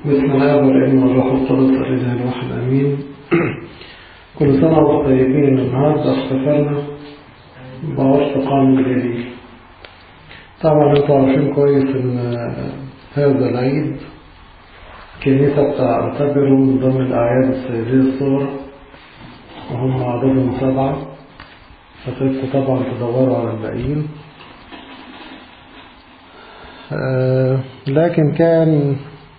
بسم الله والابن والروح القدس الإله الواحد أمين كل سنة وانتم طيبين النهاردة احتفلنا بعرس قام الجليل طبعا انتوا عارفين كويس ان هذا العيد الكنيسة بتعتبره من ضمن الأعياد السيدية الصغرى وهم عددهم سبعة فتبقوا طبعا تدوروا على الباقيين آه لكن كان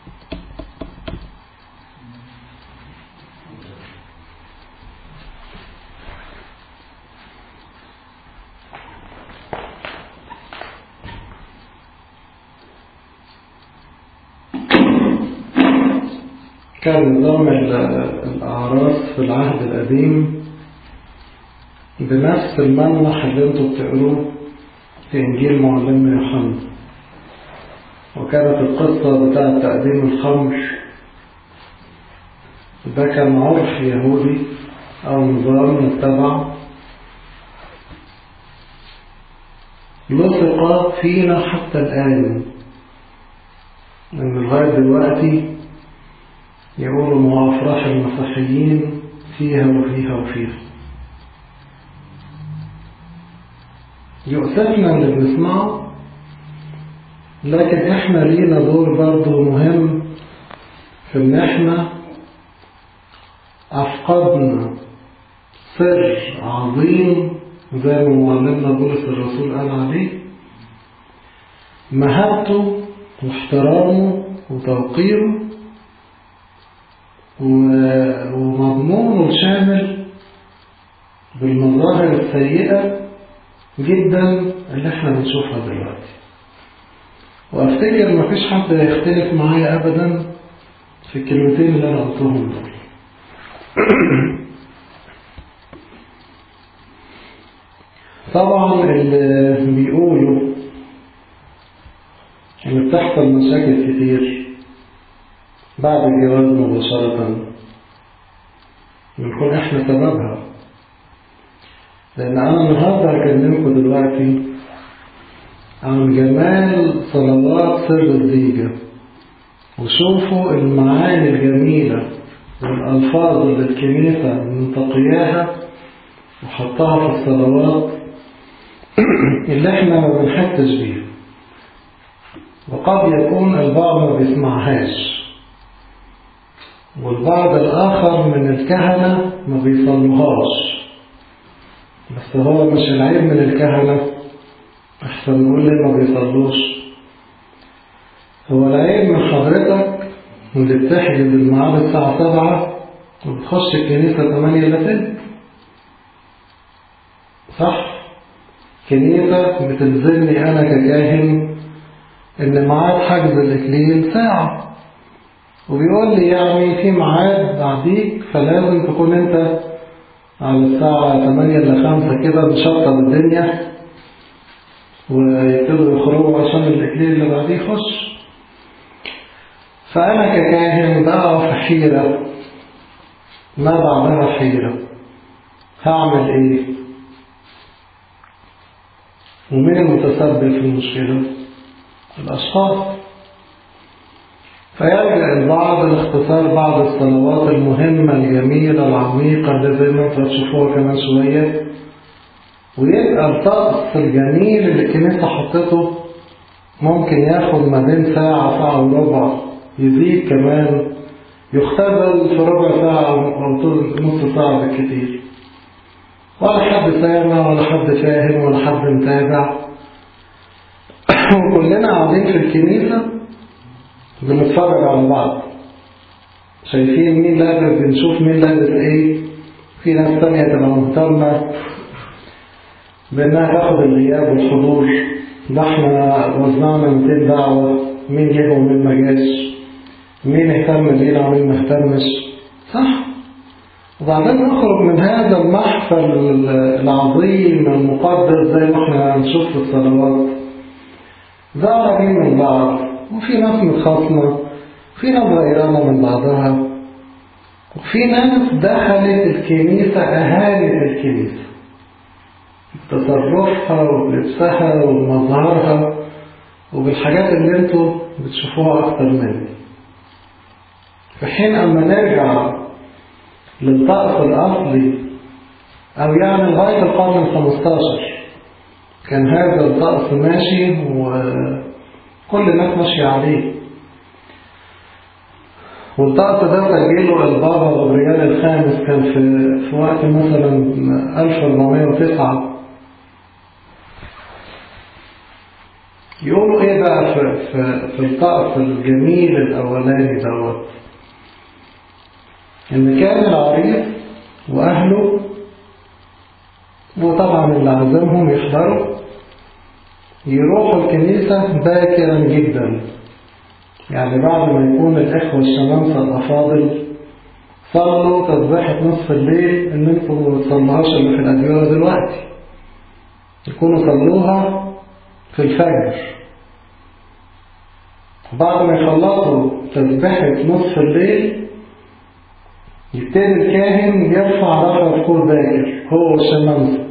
كان نظام الأعراس في العهد القديم بنفس المنح اللي انتوا بتقروه في إنجيل معلمنا يوحنا وكانت القصة بتاعة تقديم الخمر ده كان عرف يهودي أو نظام متبع لصق فينا حتى الآن إن لغاية دلوقتي يقولوا ما أفراح المسيحيين فيها وفيها وفيها يؤسفنا اللي بنسمعه لكن احنا لينا دور برضه مهم في ان احنا افقدنا سر عظيم زي ما معلمنا بولس الرسول قال عليه مهابته واحترامه وتوقيره ومضمونه الشامل بالمظاهر السيئة جدا اللي احنا بنشوفها دلوقتي وافتكر مفيش حد يختلف معايا ابدا في الكلمتين اللي انا قلتهم دول طبعا اللي بيقولوا ان بتحصل مشاكل كتير بعد الجواز مباشرة بنكون احنا سببها لان انا النهارده هكلمكم دلوقتي عن جمال صلوات سر الزيجة وشوفوا المعاني الجميلة والألفاظ اللي الكنيسة منتقياها وحطها في الصلوات اللي احنا ما بنحسش بيها وقد يكون البعض ما بيسمعهاش والبعض الآخر من الكهنة ما بيصلوهاش بس هو مش العيب من الكهنة أحسن نقول ليه ما بيصلوش هو العيب من حضرتك اللي بتحجز الميعاد الساعة سبعة وبتخش الكنيسة تمانية إلا تلت صح؟ كنيسة بتلزمني أنا ككاهن إن ميعاد حجز الإكليل ساعة وبيقول لي يعني في ميعاد بعديك فلازم تكون أنت على الساعة 8 إلا 5 كده مشطب الدنيا ويبتدوا يخرجوا عشان الإكليل اللي بعديه يخش فأنا ككاهن بقى في حيرة ما بعدها حيرة هعمل إيه؟ ومين المتسبب في المشكلة؟ الأشخاص فيلجأ البعض لاختصار بعض الصلوات المهمة الجميلة العميقة اللي زي ما انتوا هتشوفوها كمان شوية ويبقى الطقس الجميل اللي الكنيسة حطته ممكن ياخد ما بين ساعة ساعة وربع يزيد كمان يختبل في ربع ساعة أو نص ساعة بالكتير ولا حد سامع ولا حد فاهم ولا حد متابع وكلنا قاعدين في الكنيسة بنتفرج على بعض شايفين مين لابس بنشوف مين لابس ايه في ناس تانية تبقى مهتمة بانها تاخد الغياب والحضور ده احنا وزعنا 200 دعوة مين جه ومين ما جاش مين اهتم لينا ومين ما اهتمش صح وبعدين نخرج من هذا المحفل العظيم المقدس زي ما احنا هنشوف في الصلوات زعلانين من بعض وفي ناس متخاصمة في ناس غيرانة من بعضها وفي ناس دخلت الكنيسة أهانت الكنيسة بتصرفها وبلبسها وبمظهرها وبالحاجات اللي انتوا بتشوفوها أكتر مني في حين أما نرجع للطقس الأصلي أو يعني لغاية القرن الخمستاشر كان هذا الطقس ماشي وكل الناس ماشية عليه والطقس ده سجله البابا غبريال الخامس كان في, في وقت مثلا 1409 يقولوا ايه بقى في, في, في الطقس الجميل الاولاني دوت ان كان العريس واهله وطبعا اللي عزمهم يحضروا يروحوا الكنيسة باكرا جدا يعني بعد ما يكون الإخوة الشمامسة الأفاضل صلوا تسبيحة نصف الليل إن انتم ما تصلوهاش اللي في الأدوية دلوقتي يكونوا صلوها في الفجر بعد ما يخلصوا تسبيحة نصف الليل يبتدي الكاهن يرفع رفع فكور باكر هو والشمامسة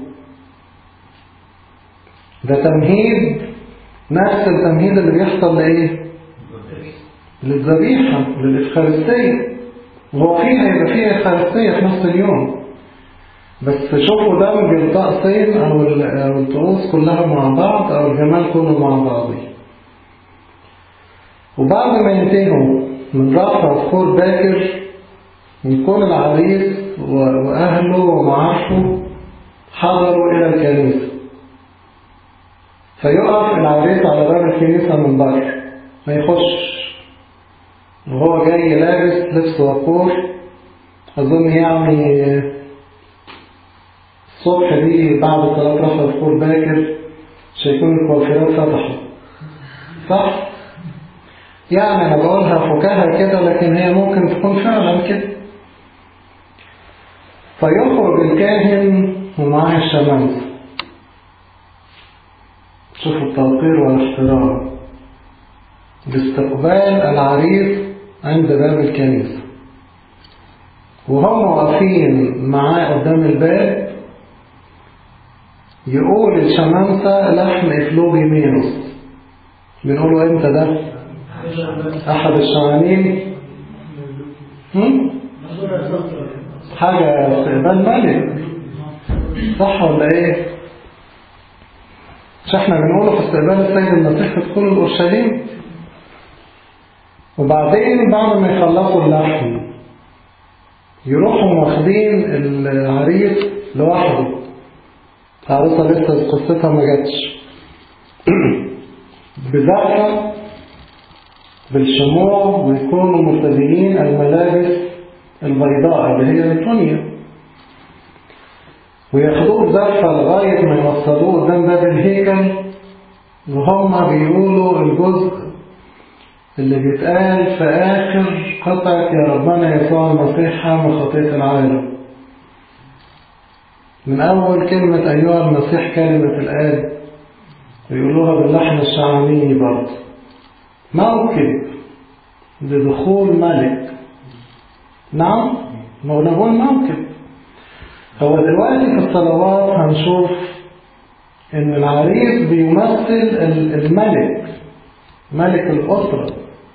ده تمهيد نفس التمهيد اللي بيحصل لإيه؟ للذبيحة للإفخارستية وهو فيها يبقى فيها إفخارستية في نفس اليوم بس شوفوا دمج الطقسين أو الطقوس كلها مع بعض أو الجمال كله مع بعضه وبعد ما ينتهوا من رفع فخور باكر يكون العريس وأهله ومعارفه حضروا إلى الكنيسة فيقف العريس على باب الكنيسة من بره ما يخش وهو جاي لابس لبس وقور أظن يعني الصبح دي بعد صلاة رفع الفطور باكر مش هيكون الكوافيرات فتحوا صح؟ يعني أنا بقولها فكاهة كده لكن هي ممكن تكون فعلا كده فيخرج الكاهن ومعاه الشمامسة شوفوا التوقير والاحترام لاستقبال العريس عند باب الكنيسة وهم واقفين معاه قدام الباب يقول الشمامسة لحم إفلوبي مينوس بنقوله امتى ده أحد الشمامين حاجة استقبال ملك صح ولا ايه مش احنا بنقوله في استقبال السيد المسيح في دخول الأورشليم وبعدين بعد ما يخلصوا اللحم يروحوا واخدين العريس لوحده العروسة لسه قصتها ما جاتش بزعفة بالشموع ويكونوا مرتديين الملابس البيضاء اللي هي التونيا وياخدوه بزفة لغاية ما يوصلوه قدام باب الهيكل وهم بيقولوا الجزء اللي بيتقال في آخر قطعة يا ربنا يسوع المسيح حامل خطية العالم من أول كلمة أيها المسيح كلمة الآب ويقولوها باللحن الشعاميني برضه موكب لدخول ملك نعم ما هو نقول موكب هو دلوقتي في الصلوات هنشوف ان العريس بيمثل الملك ملك الأسرة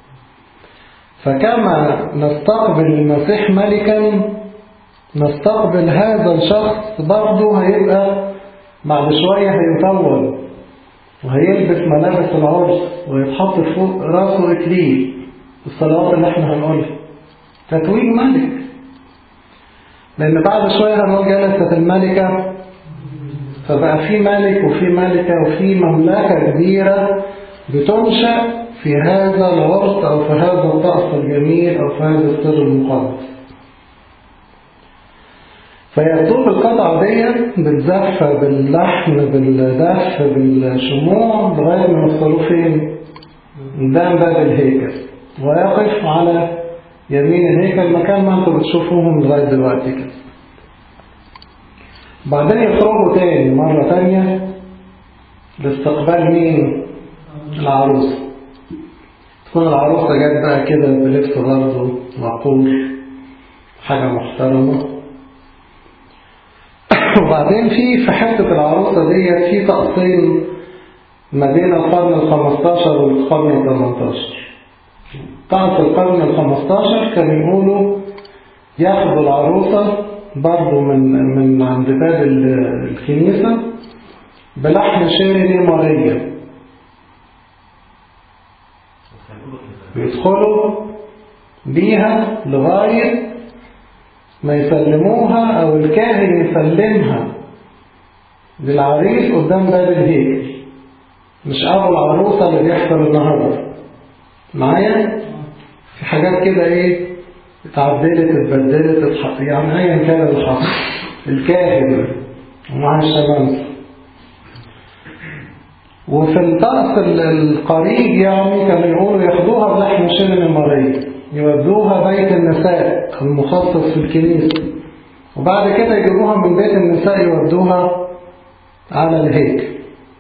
فكما نستقبل المسيح ملكا نستقبل هذا الشخص برضه هيبقى بعد شوية هيطول وهيلبس ملابس العرس ويتحط فوق راسه إكليل الصلوات اللي احنا هنقولها تتويج ملك لأن بعد شوية هنقول جلست الملكة فبقى في ملك وفي ملكة وفي مملكة كبيرة بتنشأ في هذا العرس أو في هذا الطقس الجميل أو في هذا السر المقدس فيأتوا القطعة ديت بالزفة باللحم بالدف بالشموع لغاية ما يوصلوا فين؟ قدام باب الهيكل ويقف على يمين الهيكل مكان ما انتم بتشوفوهم لغاية دلوقتي كده بعدين يخرجوا تاني مرة تانية لاستقبال مين؟ العروسة تكون العروسة جت بقى كده بلبس برضه معقول حاجة محترمة وبعدين في في حتة العروسة ديت في تقسيم ما بين القرن ال 15 والقرن ال 18 طقس القرن الخمستاشر كانوا يقولوا ياخدوا العروسة برضو من من عند باب الكنيسة بلحم شاري ماريا يدخلوا بيها لغاية ما يسلموها أو الكاهن يسلمها للعريس قدام باب الهيكل مش أبو العروسة اللي بيحصل النهاردة معايا في حاجات كده ايه اتعدلت اتبدلت اتحط يعني ايا كان اللي حصل الكاهن ومع الشمامسة وفي الطقس القريب يعني كانوا يقولوا ياخدوها بلحم شرم المريض يودوها بيت النساء المخصص في الكنيسة وبعد كده يجيبوها من بيت النساء يودوها على الهيكل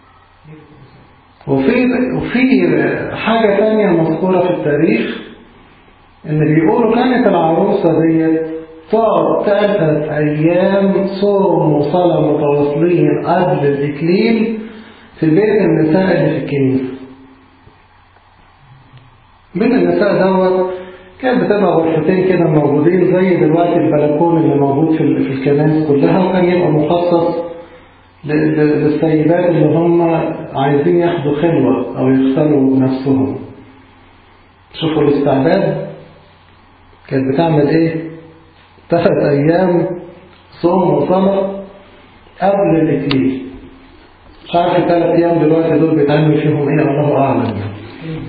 وفي وفي حاجة تانية مذكورة في التاريخ إن بيقولوا كانت العروسة ديت تقعد ثلاثة أيام صوم وصلاة متواصلين قبل الإكليل في بيت النساء اللي في الكنيسة. بيت النساء دوت كانت بتبقى غرفتين كده موجودين زي دلوقتي البلكون اللي موجود في الكنائس كلها وكان يبقى مخصص للسيدات اللي هم عايزين ياخدوا خلوة أو يغسلوا نفسهم شوفوا الاستعداد كانت بتعمل ايه ثلاث أيام صوم وصلاة قبل الإكليل مش عارف الثلاث أيام دلوقتي دول بيتعمل فيهم ايه الله أعلم يعني.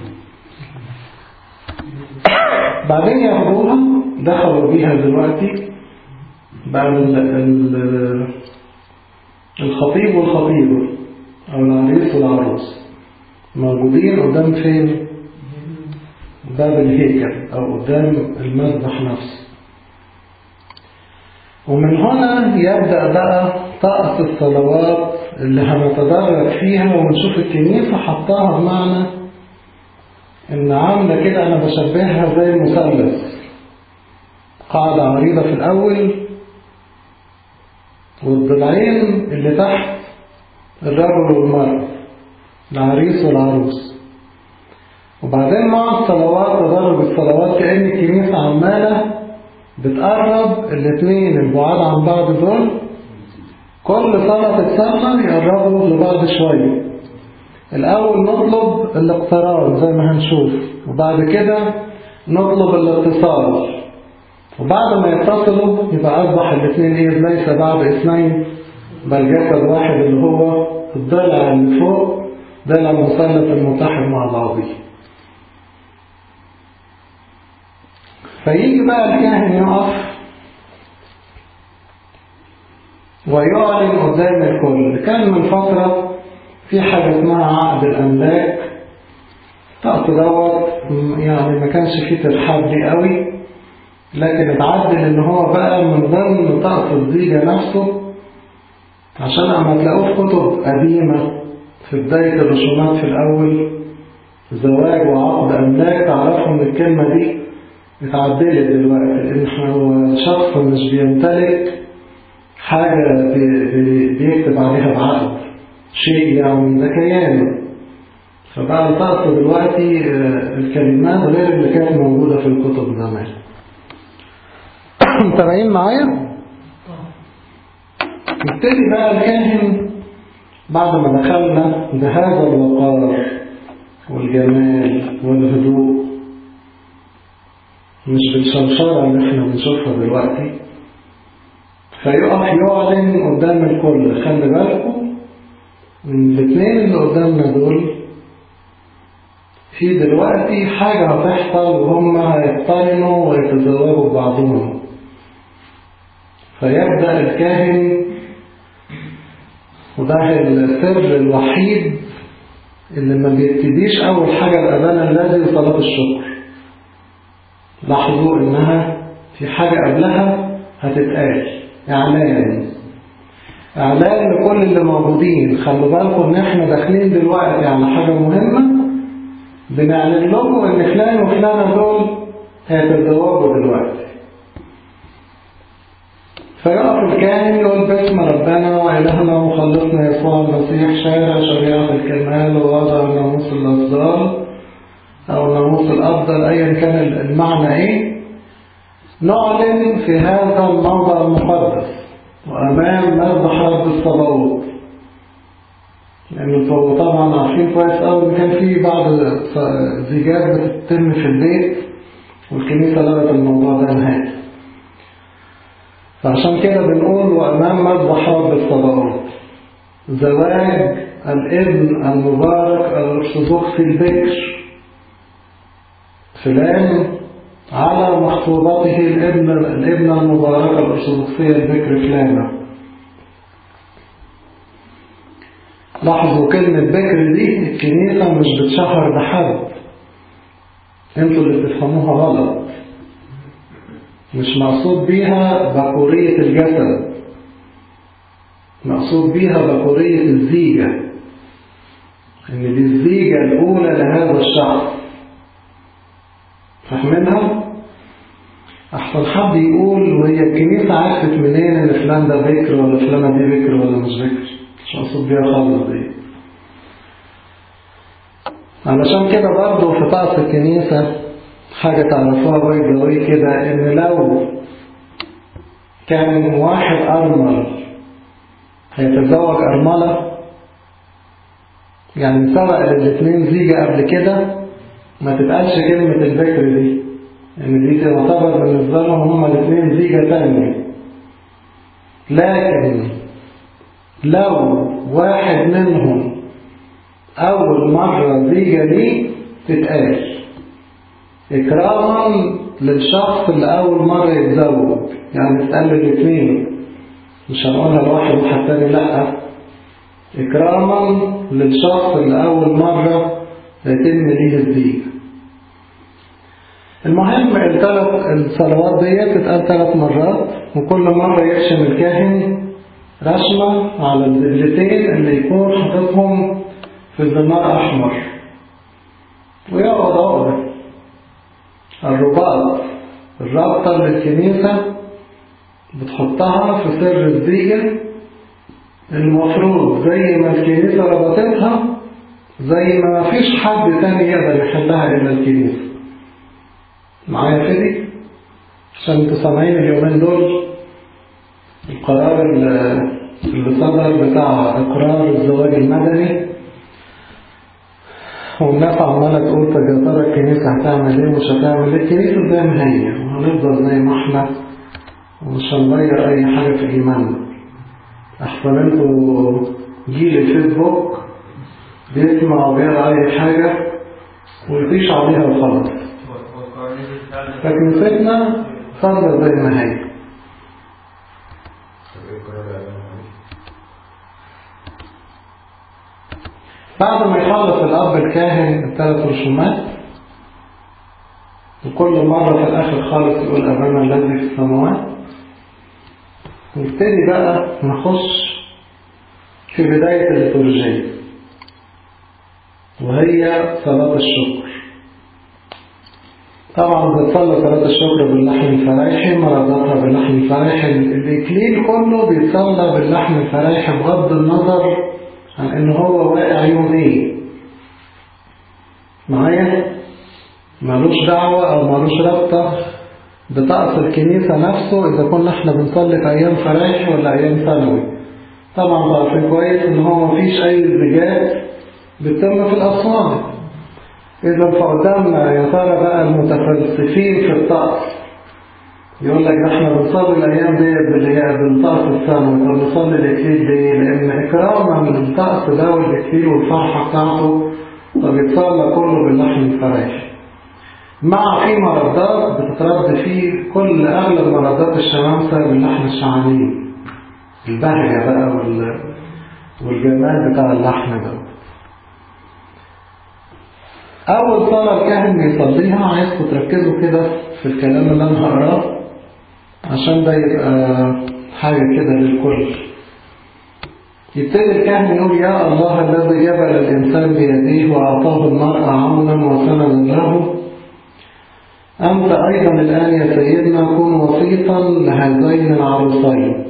بعدين ياخدوها دخلوا بيها دلوقتي بقى الخطيب والخطيبة أو العريس والعروس موجودين قدام فين باب الهيكل أو قدام المذبح نفسه ومن هنا يبدأ بقى طقس الصلوات اللي هنتدرج فيها ونشوف الكنيسة حطاها بمعنى إن عاملة كده أنا بشبهها زي المثلث قاعدة عريضة في الأول والضلعين اللي تحت الرجل والمرأة العريس والعروس وبعدين مع الصلوات تدرج الصلوات كأن الكنيسة عمالة بتقرب الاثنين البعاد عن بعض دول كل صلاة تتصلى يقربوا لبعض شوية الأول نطلب الاقتراب زي ما هنشوف وبعد كده نطلب الاتصال وبعد ما يتصلوا يبقى أصبح الاثنين إيه ليس بعد اثنين بل جسد واحد اللي هو الضلع اللي فوق ضلع المثلث المتحد مع بعضه فيجي بقى الكاهن يقف ويعلن قدام الكل كان من فترة في حاجة اسمها عقد الأملاك طقس دوت يعني ما كانش فيه ترحاب ليه قوي لكن اتعدل ان هو بقى من ضمن طقس الزيجة نفسه عشان اما تلاقوه في كتب قديمة في بداية الرسومات في الأول زواج وعقد أملاك تعرفوا ان الكلمة دي اتعدلت دلوقتي لأن احنا هو شخص مش بيمتلك حاجة بيكتب عليها بعقد شيء يعني ده كيان فبقى الطقس دلوقتي الكلمات غير اللي كانت موجودة في الكتب زمان متابعين معايا نبتدي بقى الكاهن بعد ما دخلنا بهذا الوقار والجمال والهدوء مش بالشمشرة اللي احنا بنشوفها دلوقتي فيقف يعلن قدام الكل خلي بالكم من الاثنين اللي قدامنا دول في دلوقتي حاجة هتحصل وهم هيقترنوا ويتزوجوا ببعضهم فيبدأ الكاهن وده السر الوحيد اللي ما بيبتديش أول حاجة الأذان الذي وصلاة الشكر لاحظوا إنها في حاجة قبلها هتتقال إعلان إعلان لكل اللي موجودين خلوا بالكم إن إحنا داخلين دلوقتي على حاجة مهمة بنعلن لكم إن فلان وفلانة دول هيتزوجوا دلوقتي فيقف الكاهن يقول باسم ربنا وإلهنا وخلصنا يسوع المسيح شارع شريعة الكمال ووضع ناموس الأفضال أو الناموس الأفضل أيا كان المعنى إيه نعلن في هذا الموضع المقدس وأمام مذبح رب الصلوات لأنه طبعا عارفين كويس أوي إن كان في بعض زيجات بتتم في البيت والكنيسة لغت الموضوع ده نهائي فعشان كده بنقول وأمام مذبح رب الصلوات زواج الابن المبارك الأرثوذكسي البكر فلان على مخطوبته الابن الابن المباركة الأرثوذكسية البكر فلانة لاحظوا كلمة بكر دي الكنيسة مش بتشهر بحد انتوا اللي بتفهموها غلط مش مقصود بيها بكورية الجسد مقصود بيها بكورية الزيجة ان دي الزيجة الأولى لهذا الشخص فاهمينها؟ أحسن حد يقول وهي الكنيسة عرفت منين إن فلان ده بكر ولا فلانة دي بكر ولا مش بكر مش مقصود بيها خالص دي علشان كده برضه في طقس الكنيسة حاجة تعرفوها باي باي كده إن لو كان واحد أرمل هيتزوج أرملة يعني سبق الاثنين زيجة قبل كده ما تتقالش كلمة البكر دي ان دي تعتبر بالنسبة لهم هما الاثنين زيجة تانية لكن لو واحد منهم أول مرة زيجة دي تتقال إكراما للشخص اللي أول مرة يتزوج يعني تتقال للاثنين مش هنقولها لواحد واحد تاني لأ إكراما للشخص اللي أول مرة يتم ليه الزيجة المهم الثلاث الصلوات ديت تتقال ثلاث مرات وكل مرة يرشم الكاهن رشمة على الدبلتين اللي يكون حاططهم في زمار أحمر ويقعد عقدة الرباط الرابطة اللي الكنيسة بتحطها في سر الزيجة المفروض زي ما الكنيسة ربطتها زي ما مفيش حد تاني يقدر يحلها إلا الكنيسة معايا كده عشان انتوا سامعين اليومين دول القرار اللي صدر بتاع إقرار الزواج المدني والناس عمالة تقول طب يا ترى الكنيسة هتعمل ايه ومش هتعمل ايه الكنيسة زي ما هي وهنفضل زي ما احنا ومش هنغير أي حاجة في إيماننا أحسن انتوا جيل الفيسبوك بيسمع وبيقرا أي حاجة ويطيش عليها وخلاص فكنيستنا صارت زي ما هي بعد ما يخلص الأب الكاهن الثلاث رسومات وكل مرة في الآخر خالص يقول أبانا الذي في السماوات نبتدي بقى نخش في بداية الليتورجية وهي صلاة الشكر طبعا بتصلى صلاة الشكر باللحم الفرايحي مرضاتها باللحم الفرايحي الإكليل كله بيتصلى باللحم الفرايحي بغض النظر عن إن هو واقع يوم إيه معايا مالوش دعوة أو مالوش رابطة بطقس الكنيسة نفسه إذا كنا إحنا بنصلي في أيام فرايحي ولا أيام ثانوي طبعا عارفين كويس إن هو مفيش أي زجاج بتتم في الأصوات إذا فقدامنا يا ترى بقى المتفلسفين في الطقس يقول لك ده احنا بنصلي الأيام دي بالطقس الثانوي طب نصلي الإكليل ليه؟ لأن إكراما من الطقس ده والإكليل والفرحة بتاعته طب يتصلى كله باللحم الفرايحي مع في مردات بتترد فيه كل أغلب مردات الشمامسة باللحم الشعانين البهجة بقى وال... والجمال بتاع اللحم ده أول صلاة الكاهن بيصليها عايزكم تركزوا كده في الكلام اللي أنا هقراه عشان ده يبقى حاجة كده للكل يبتدي الكاهن يقول يا الله الذي جبل الإنسان بيديه وأعطاه المرأة عونا وسندا له أنت أيضا الآن يا سيدنا كن وسيطا لهذين العروسين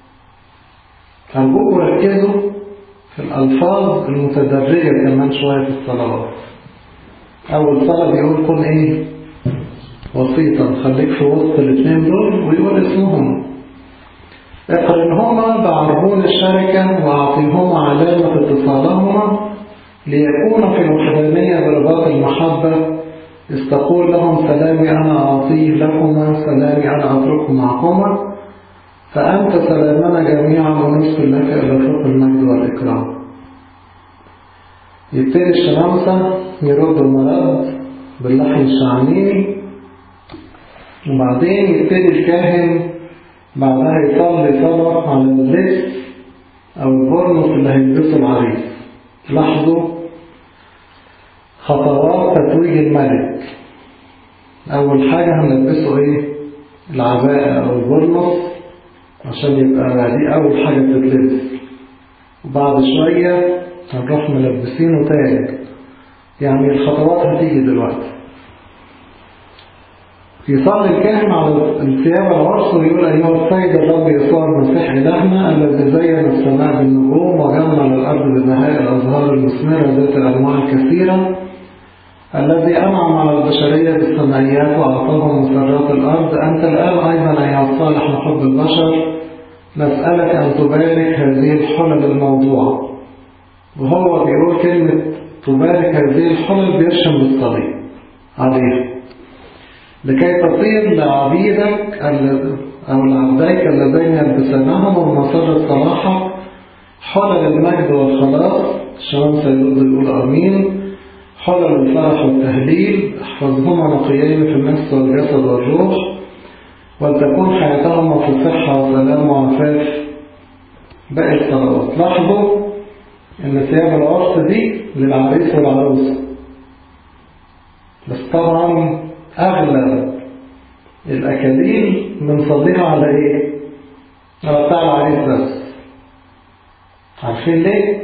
أرجوكم ركزوا في الألفاظ المتدرجة كمان شوية في الصلوات أول طلب يقول كن إيه وسيطا خليك في وسط الاثنين دول ويقول اسمهم اقرنهما بعربون الشركة وأعطيهما علامة اتصالهما ليكون في الوحدانية برباط المحبة استقول لهم سلامي أنا أعطيه لكما سلامي أنا أتركه معكما فأنت سلامنا جميعا ونسكن لك إلى فوق المجد والإكرام يبتدي الشمامسة يرد المرض باللحن الشعانيني وبعدين يبتدي الكاهن بعدها يصلي صلاة على اللبس أو البرنس اللي هيلبسه العريس لاحظوا خطوات تتويج الملك أول حاجة هنلبسه إيه العباءة أو البرنس عشان يبقى دي أول حاجة بتتلبس وبعد شوية هنروح ملبسينه تاج يعني الخطوات هتيجي دلوقتي يصلي الكاهن على الثياب العرس ويقول أيها السيد الرب يسوع المسيح إلهنا الذي زين السماء بالنجوم وجمل الأرض ببهاء الأزهار المثمرة ذات الأنواع الكثيرة الذي أنعم على البشرية بالسمايات وأعطاهم مسرات الأرض أنت الآن أيضا أيها الصالح محب البشر نسألك أن تبارك هذه الحلل الموضوعة وهو بيقول كلمة تبارك هذه الحلل بيرشم بالصليب عليها لكي تصير لعبيدك أو لعبديك اللذين يلبسانهم ومسر الصلاحة حلل المجد والخلاص الشمس يرد يقول أمين حلل الفرح والتهليل احفظهما نقيين في النفس والجسد والروح ولتكون حياتهما في صحة وسلام وعفاف باقي الصلوات لاحظوا ان ثياب العرس دي للعريس والعروسة بس طبعا اغلب الاكاليل بنصليها على ايه على بتاع العريس بس عارفين ليه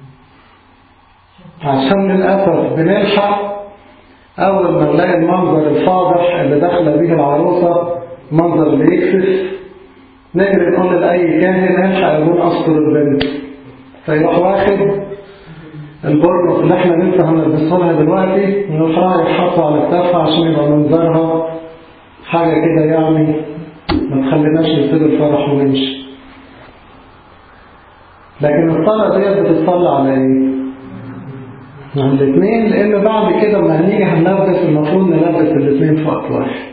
عشان للأسف بنلحق أول ما نلاقي المنظر الفاضح اللي داخلة بيه العروسة منظر اللي يكسف نجري نقول لأي كاهن الحق يكون أسطر البنت فيروح واخد البرنس اللي احنا لسه هنلبسها لها دلوقتي ويروح رايح حاطه على كتافها عشان يبقى منظرها حاجة كده يعني ما تخليناش نسيب الفرح ونمشي لكن الصلاة ديت بتتصلى على ايه؟ على الاثنين لان بعد كده ما هنيجي هنلبس المفروض نلبس الاثنين في وقت واحد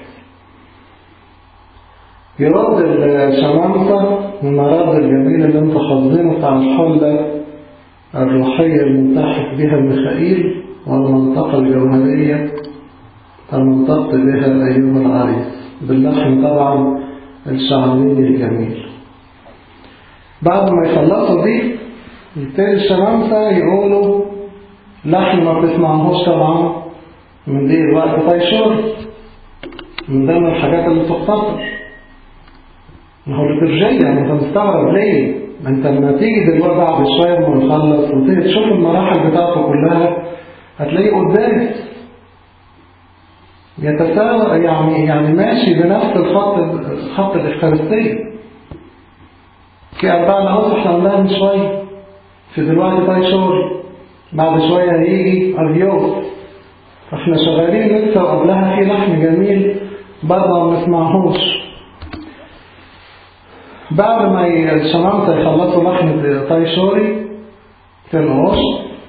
يرد الشمامسة المرض الجميل اللي انتوا حافظينه بتاع الحلة الروحية الملتحق بها ميخائيل والمنطقة الجوهرية المنطقة بها أيها العريس باللحن طبعا الشعبي الجميل بعد ما يخلصوا دي يبتدي الشمامسة يقولوا لحن ما بتسمعهوش طبعا من دي الوقت طيشور من ضمن الحاجات اللي تختصر ما هو لترجية انت مستغرب ليه ما انت لما تيجي دلوقتي بعد شوية ما نخلص وتيجي تشوف المراحل بتاعته كلها هتلاقيه قدامك يتساوى يعني يعني ماشي بنفس الخط خط الإفكارستية في أربعة نقص احنا قلناها من شوية في دلوقتي طيشور بعد شوية هيجي أريوس فاحنا شغالين لسه وقبلها في لحن جميل برضه ما نسمعهوش بعد ما الشمامسة يخلصوا لحن طيشوري تنقش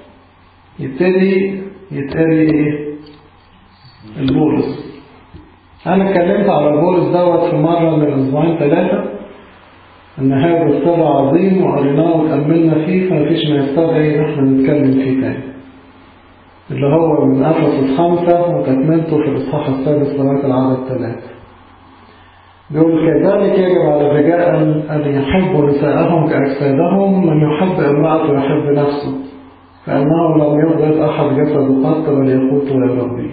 يبتدي يتقري البولس أنا اتكلمت على البولس دوت في مرة من أسبوعين ثلاثة أن هذا السر عظيم وقريناه وتأملنا فيه فمفيش ما يستدعي إن احنا نتكلم فيه تاني اللي هو من أفسس خمسة وتكملته في الإصحاح السادس لغاية العدد ثلاثة بيقول كذلك يجب على الرجال أن يحبوا نساءهم كأجسادهم من يحب امرأته يحب نفسه فإنه لم يضغط أحد جسده قط بل يقوته يا ربي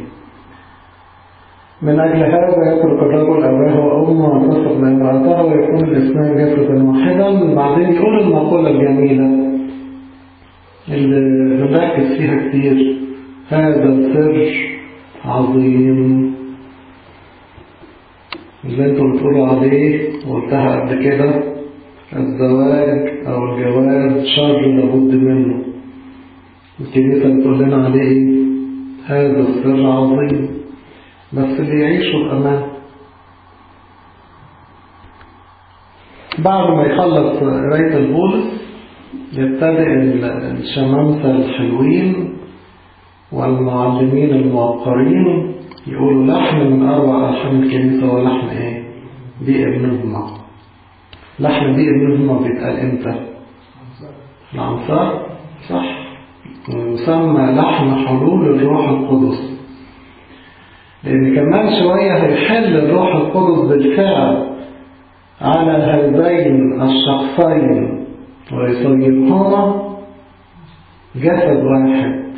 من أجل هذا يترك الرجل أباه وأمه ويتصل بامرأته ويكون الاثنان جسدا واحدا بعدين يقول المقولة الجميلة اللي بنركز فيها كتير هذا سر عظيم اللي انتوا بتقولوا عليه وقلتها قبل كده الزواج أو الجواز شر لابد منه الكنيسة بتقول لنا عليه ايه هذا السر عظيم بس اللي يعيشوا بأمان بعد ما يخلص قراية البولس يبتدئ الشمامسة الحلوين والمعلمين الموقرين يقولوا لحن من أروع ألحان الكنيسة هو لحن إيه؟ بيئة بنظمة لحن بيئة بنظمة بيتقال إمتى؟ العنصار صح يسمى لحن حلول الروح القدس لأن كمان شوية هيحل الروح القدس بالفعل على هذين الشخصين ويصيبهما جسد واحد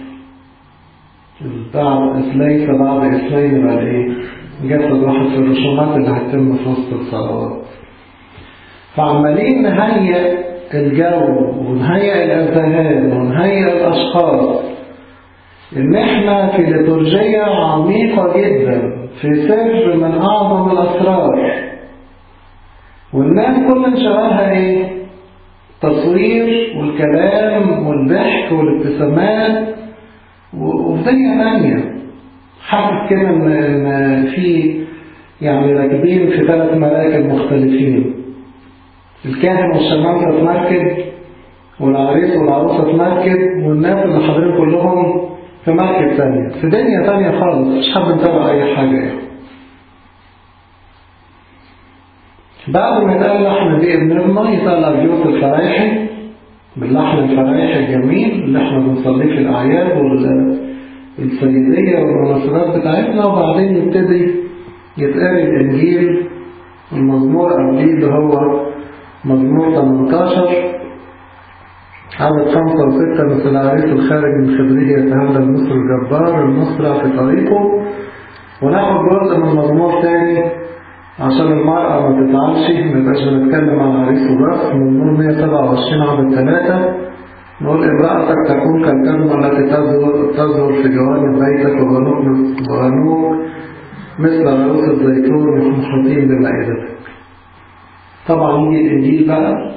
بعد ليس بعد اثنين بل ايه جسد واحد في الرسومات اللي هتتم في وسط الصلوات فعمالين نهيئ الجو ونهيئ الاذهان ونهيئ الاشخاص ان احنا في ليتورجية عميقة جدا في سر من اعظم الاسرار والناس كل انشغالها ايه تصوير والكلام والضحك والابتسامات وفي ثانية حاسس كده ان في يعني راكبين في ثلاث مراكب مختلفين الكاهن والشمامسة في مركب والعريس والعروسة في مركب والناس اللي حاضرين كلهم في مركب ثانية في دنيا ثانية خالص مش حد متابع أي حاجة يعني. بعد ما يتقال لحن دي ابن يسأل أبيوت الفرايحي باللحن الفرايحي الجميل اللي احنا بنصليه في الأعياد والسيدية والمناسبات بتاعتنا وبعدين يبتدي يتقال الإنجيل المزمور قبليه اللي هو مزمور 18 عدد خمسة وستة مثل العريس الخارج من خبرية يتهلى المصر الجبار المسرع في طريقه وناخد جزء من مزمور تاني عشان المرأة ما تتعالش ما يبقاش بنتكلم عن العريس وبس من نور 127 عدد 3 نقول امرأتك تكون كالكلمة التي تزهر في جوانب بيتك وغنوك وغنوك مثل رؤوس الزيتون محيطين بمائدتك طبعا يجي الإنجيل بقى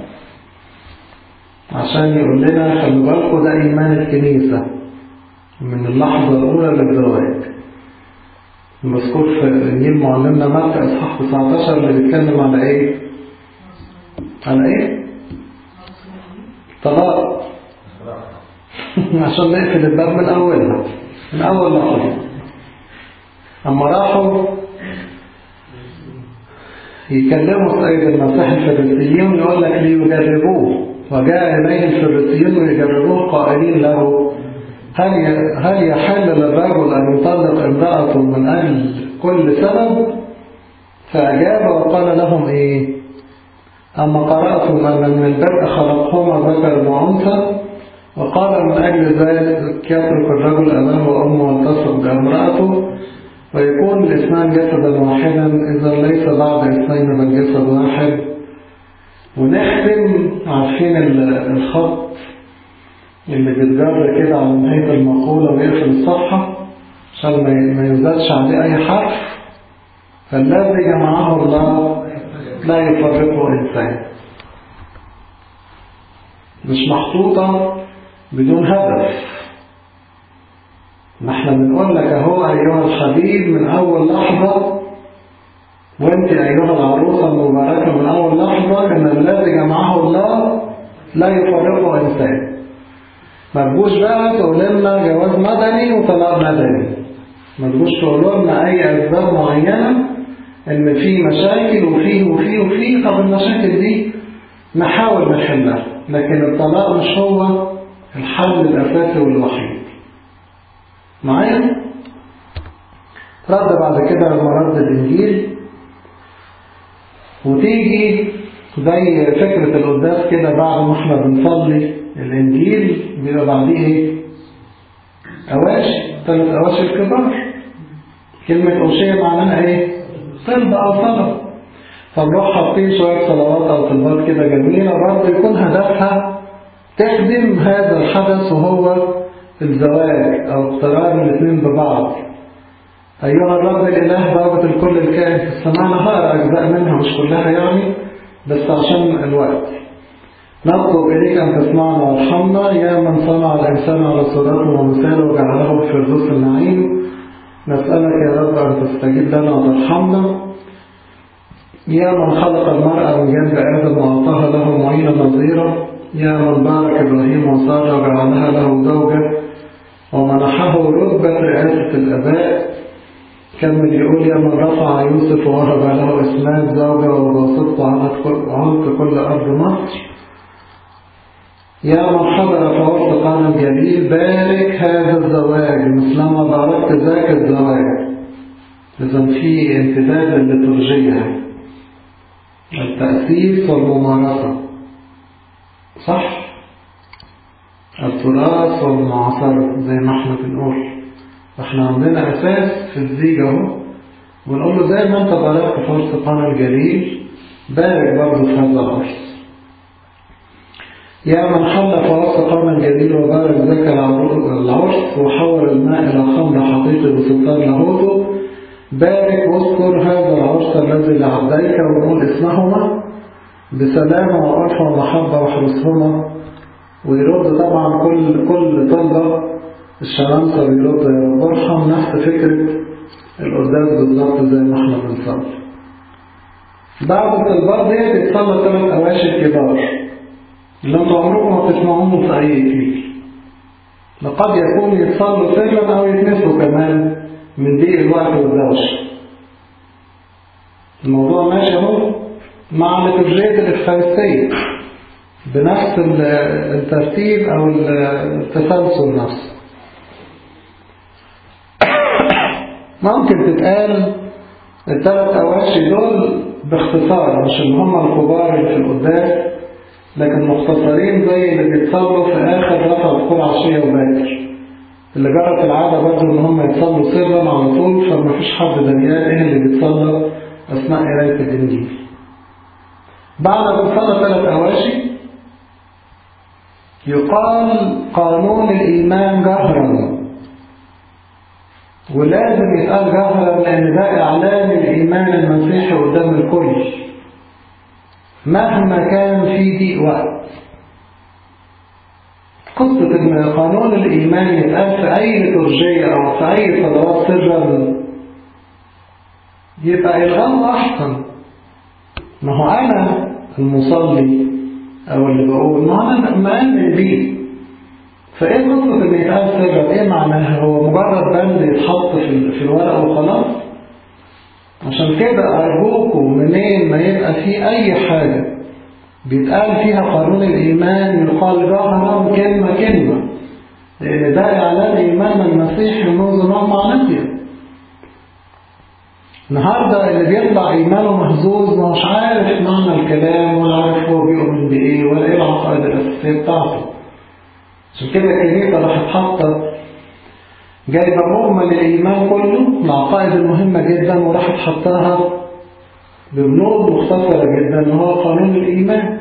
عشان يقول لنا خلوا بالكم ده إيمان الكنيسة من اللحظة الأولى للزواج المذكور في إنجيل معلمنا متى إصحاح 19 اللي بيتكلم على إيه؟ على إيه؟ طلاق عشان نقفل الباب من أولها من أول لحظة أما راحوا يكلموا السيد المسيح الفريسيين يقول لك ليجربوه وجاء إليه الفريسيين ليجربوه قائلين له هل هل يحل للرجل أن يطلق امرأته من أجل كل سبب فأجاب وقال لهم إيه أما قرأتم أن من البدء خلقهما ذكر وأنثى وقال من أجل ذلك يترك الرجل أمامه وأمه والتصق بامرأته ويكون الاثنان جسدا واحدا إذا ليس بعد اثنين بل جسد واحد ونختم عارفين الخط اللي بيتجر كده على نهاية المقولة ويقفل الصفحة عشان ما يزادش عليه أي حرف فالذي جمعه الله لا يفرقه إنسان مش محطوطة بدون هدف نحن بنقول لك اهو أيها الحبيب من أول لحظة وانت أيها العروسة المباركة من أول لحظة إن الذي جمعه الله لا يفرقه إنسان ما تجوش بقى تقول لنا جواز مدني وطلاق مدني ما تجوش تقول لنا أي أسباب معينة إن في مشاكل وفيه وفيه وفيه طب المشاكل دي نحاول نحلها لكن الطلاق مش هو الحل الأساسي والوحيد معايا رد بعد كده لما رد الإنجيل وتيجي زي فكرة القداس كده بعد ما احنا بنصلي الإنجيل بيبقى بعديه ايه؟ أواشي ثلاث أواشي الكبار كلمة أوشية معناها ايه؟ طلب أو طلب فنروح حاطين شوية صلوات أو طلبات كده جميلة برضه يكون هدفها تخدم هذا الحدث وهو الزواج أو اقتران الاثنين ببعض أيها الرب الإله ضابط الكل الكائن في السماء أنا هقرأ أجزاء منها مش كلها يعني بس عشان الوقت نطلب إليك أن تسمعنا وارحمنا يا من صنع الإنسان على صورته ومثاله وجعله في فردوس النعيم نسألك يا رب أن تستجيب لنا وترحمنا يا من خلق المرأة من جنب آدم وأعطاها له معينا نظيرة يا من بارك إبراهيم وسارة وجعلها له زوجة ومنحه رتبة رئاسة الآباء كمل يقول يا من رفع يوسف ووهب له إسماعيل زوجة وبسطت عنق كل أرض مصر يا من حضر فوق قانا الجليل بارك هذا الزواج مثلما باركت ذاك الزواج إذا في امتداد للترجية التأسيس والممارسة صح التراث والمعاصرة زي ما احنا بنقول احنا عندنا أساس في الزيج اهو ونقول له زي ما انت باركت في وسط قانا الجليل بارك برضه في هذا العرس يا من حل فوسط قانا الجليل وبارك ذاك العرس وحول الماء إلى خمر حقيقي بسلطان لاهوته بارك واذكر هذا العرس الذي لعبديك ونقول اسمهما بسلامة وألفة ومحبة واحرسهما ويرد طبعا كل كل طلبة الشمامسة بيرد يا رب ارحم نفس فكرة القداس بالظبط زي ما احنا بنصلي بعد الطلبات دي بيتصلى ثلاث أواشي كبار اللي انتوا عمركم ما تسمعوهم في أي كليل لقد يكون يتصلوا سرا أو يتنسوا كمان من ضيق الوقت والدوشة الموضوع ماشي اهو مع لترجية الإفخارستية بنفس الترتيب أو التسلسل نفسه ممكن تتقال الثلاث أواشي دول باختصار مش اللي هم الكبار اللي في القداس لكن مختصرين زي اللي بيتصلوا في آخر رفع دخول عشية وباكر اللي جرت العادة برضه إن هم يتصلوا سرا على طول فما فيش حد دنيان إيه اللي بيتصلى أثناء قراية الإنجيل بعد ما تصلى ثلاث أواشي يقال قانون الإيمان جهرا ولازم يتقال جهرا لأن ده إعلان الإيمان المسيحي قدام الكل مهما كان في ضيق وقت قصة إن قانون الإيمان يتقال في أي لترجية أو في أي صلوات سرا يبقى إلغام أحسن ما هو أنا المصلي أو اللي بقول ما أنا مآمن بيه فإيه قصة إن يتقال سرا إيه معناها هو مجرد بند يتحط في, في الورقة وخلاص عشان كده أرجوكم منين ما يبقى في أي حاجة بيتقال فيها قانون الإيمان يقال جهرا كلمة كلمة لأن ده إعلان إيمان المسيح منذ نوع مع نسيه النهاردة اللي بيطلع إيمانه مهزوز مش عارف معنى الكلام ولا عارف هو بيؤمن بإيه ولا إيه العقائد الأساسية بتاعته عشان كده الكنيسة راحت حاطة جايبة مجمل الإيمان كله العقائد المهمة جدا وراحت حطاها ببنود مختصرة جدا وهو قانون الإيمان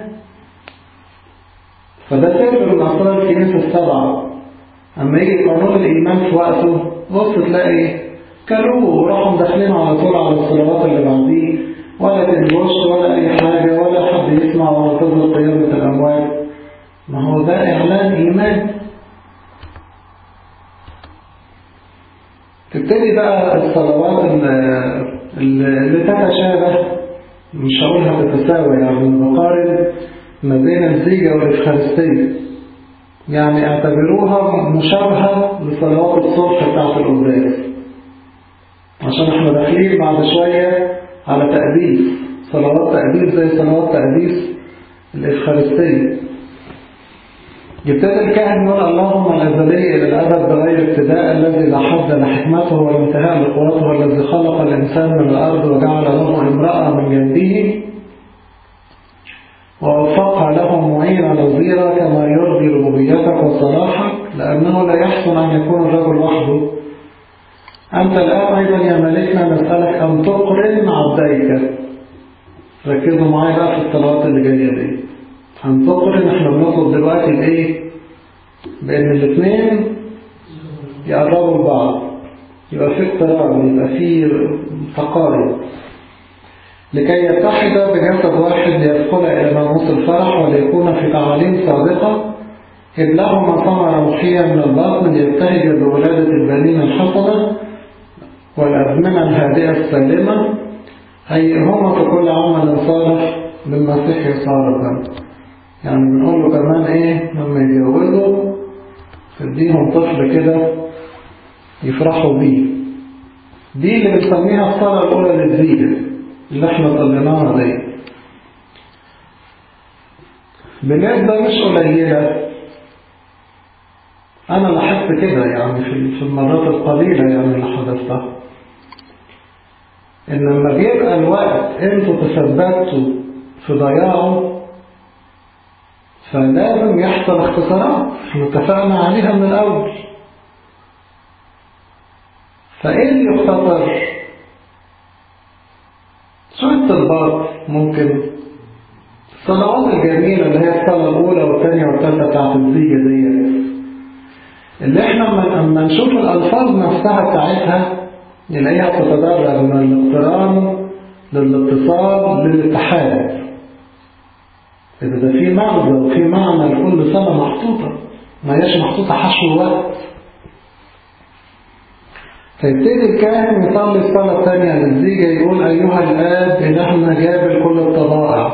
فده سر من أسرار الكنيسة السبعة أما يجي قانون الإيمان في وقته بص تلاقي كلوه وراحوا داخلين على طول على الصلوات اللي بعديه ولا تنجوش ولا أي حاجة ولا حد يسمع ولا تظهر قيامة الأموات ما هو ده إعلان إيمان تبتدي بقى الصلوات اللي تتشابه مش هقولها تتساوى يعني بقارن ما بين الزيجة والإفخارستية يعني اعتبروها مشابهة لصلوات الصبح بتاعت القداس عشان احنا داخلين بعد شوية على تقديس صلوات تقديس زي صلوات تقديس الإفخارستية يبتدي الكاهن يقول اللهم الأزلي إلى الأبد بغير ابتداء الذي لا حد لحكمته ولا انتهاء لقوته الذي خلق الإنسان من الأرض وجعل له امرأة من جنبه ووفق له معينا نظيرا كما يرضي ربوبيتك وصلاحك لأنه لا يحسن أن يكون الرجل وحده أنت الآن أيضا يا ملكنا نسألك أن تقرن عبديك ركزوا معايا بقى في الصلوات اللي جاية دي أن تقرن احنا بنطلب دلوقتي بإيه؟ بأن الاثنين يقربوا لبعض يبقى في اقتراب يبقى في تقارب لكي يتحد بجسد واحد ليدخل إلى ناموس الفرح وليكون في تعاليم صادقة إذ لهما ثمرة محية من الباطن يبتهج بولادة البنين الحسنة والأزمنة الهادئة السالمة هيئهما في كل عمل صالح بالمسيح يصارفا يعني بنقول له كمان ايه لما يتجوزوا تديهم طفل كده يفرحوا بيه دي اللي بنسميها الصلاة الأولى للزيجة اللي احنا طلعناها دي بنسبة مش قليلة أنا لاحظت كده يعني في المرات القليلة يعني اللي حدثتها إن لما بيبقى الوقت أنتوا تثبتوا في ضياعه فلازم يحصل اختصارات احنا اتفقنا عليها من الأول فإيه اللي يختصر؟ شوية طلبات ممكن الصلوات الجميلة اللي هي الصلاة الأولى والثانية والثالثة بتاعت الزيجة ديت اللي احنا لما نشوف الألفاظ نفسها بتاعتها نلاقيها تتدرج من الاقتران للاتصال للاتحاد إذا ده في مغزى وفي معنى لكل صلاة محطوطة ما هياش محطوطة حشو وقت فيبتدي الكاهن يصلي الصلاة الثانية للزيجة يقول أيها الآب إلهنا جابل كل الطبائع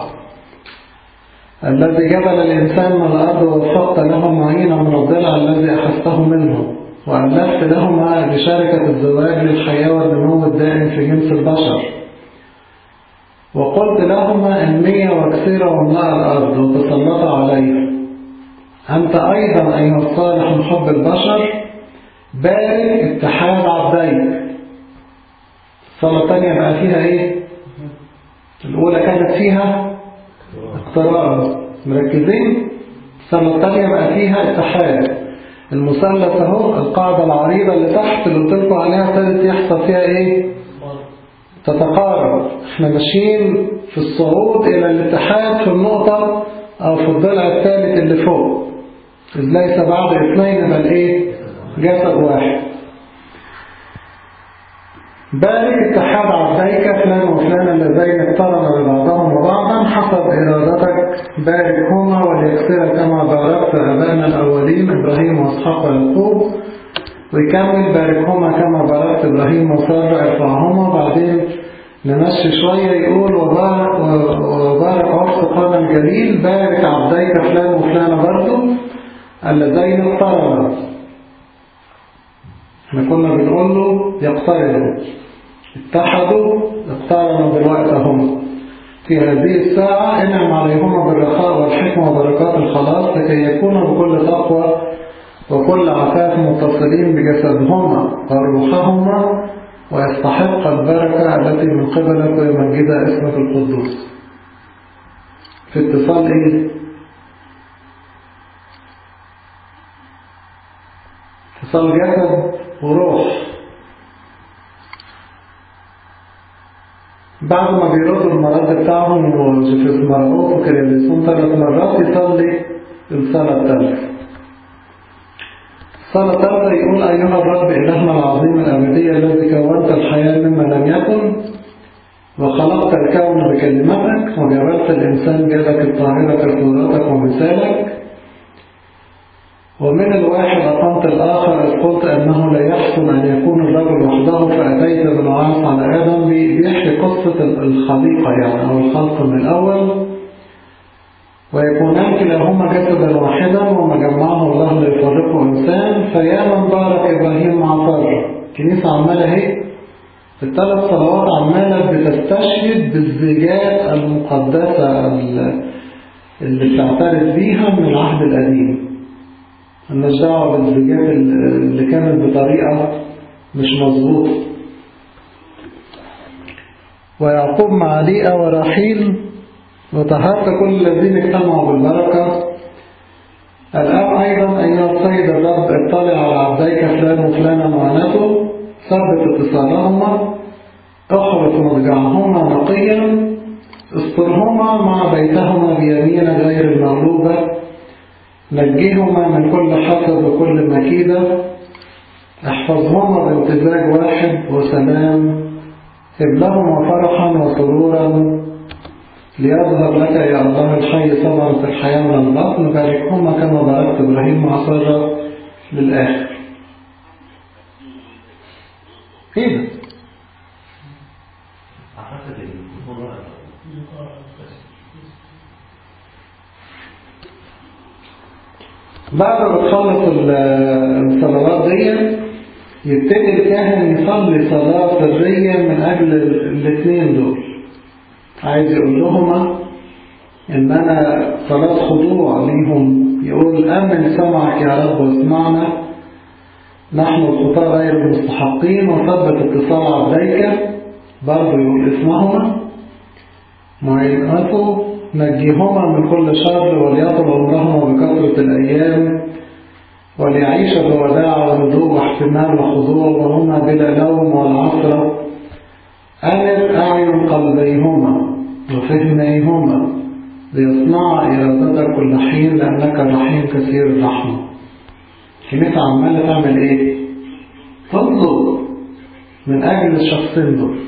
الذي جبل الإنسان من الأرض ووفقت له معينة من الضلع الذي أخذته منه وألفت لهما بشركة الزواج للحياة والنمو الدائم في جنس البشر وقلت لهما إني وكثيرة واملأ الأرض وتسلط عليها أنت أيضا أيها الصالح من حب البشر بارك اتحاد عبديك الصلاة الثانية بقى فيها إيه؟ الأولى كانت فيها اقتراب مركزين الصلاة الثانية بقى فيها اتحاد المثلث اهو القاعدة العريضة اللي تحت اللي قلت لكم عليها ابتدت يحصل فيها ايه تتقارب احنا ماشيين في الصعود الى الاتحاد في النقطة او في الضلع الثالث اللي فوق إذ ليس بعد اثنين بل ايه جسد واحد بارك اتحاد عبديك فلان وفلان اللذين اقترنوا ببعضهم وبعضا حسب إرادتك باركهما وليكسر كما باركت أبانا الأولين إبراهيم وإسحاق ويعقوب ويكمل باركهما كما باركت إبراهيم وسارة ارفعهما بعدين نمشي شوية يقول وبارك, وبارك عرس قرن الجليل بارك عبديك فلان وفلان برضه اللذين اقترنوا احنا كنا بنقول له يقترنوا اتحدوا اقترنوا دلوقتي هم في هذه الساعة انعم عليهما بالرخاء والحكمة وبركات الخلاص لكي يكونوا بكل تقوى وكل عفاف متصلين بجسدهما وروحهما ويستحق البركة التي من قبلك ويمجد اسمك القدوس في اتصال ايه اتصال جسد وروح بعد ما بيردوا المرض بتاعهم وجفز مرقوط وكريليسون ثلاث مرات يصلي الصلاة الثالثة الصلاة الثالثة يقول أيها الرب إلهنا العظيم الأبدي الذي كونت الحياة مما لم يكن وخلقت الكون بكلمتك وجعلت الإنسان جلك الطاهرة كصورتك ومثالك ومن الواحد أقمت الآخر إذ قلت أنه لا يحسن أن يكون الرجل وحده فأتيت بالوعاص على آدم بيحكي قصة الخليقة يعني أو الخلق من الأول ويكونان كلاهما جسدا واحدا وما جمعه الله ليفرقه إنسان فيا من بارك إبراهيم مع سارة الكنيسة عمالة اهي في الثلاث صلوات عمالة بتستشهد بالزيجات المقدسة اللي بتعترف بيها من العهد القديم مالناش دعوة بالزيجات اللي كانت بطريقة مش مظبوطة ويعقوب مع ليئة ورحيل وطهرت كل الذين اجتمعوا بالبركة الآن أيضا أيها السيد الرب اطلع على عبديك فلان وفلان معاناته ثبت اتصالهما اخرج مضجعهما نقيا استرهما مع بيتهما بيمين غير المغلوبة نجيهما من كل حسد وكل مكيدة احفظهما بامتزاج واحد وسلام هب لهما فرحا وسرورا ليظهر لك يا الله الحي ثمرة الحياة من البطن باركهما كما باركت إبراهيم وأصر للآخر كده أعتقد إن الجمهور بعد ما تخلص ال- الصلوات دي يبتدي الكاهن يصلي صلاة سرية من أجل الاثنين دول عايز يقول لهما إن أنا صلاة خضوع ليهم يقول أمن سمعك يا رب واسمعنا نحن الخطاة غير المستحقين وثبت اتصال عبديك برضه يقول اسمهما معينته نجيهما من كل شر وليطل عمرهما بكثرة الأيام وليعيش بوداع وهدوء واحتمال وخضوع وهما بلا لوم ولا عثرة أنر أعين قلبيهما وفهميهما ليصنع إرادتك كل حين لأنك رحيم كثير الرحمة كنيسة عمالة تعمل إيه؟ تطلب من أجل الشخصين دول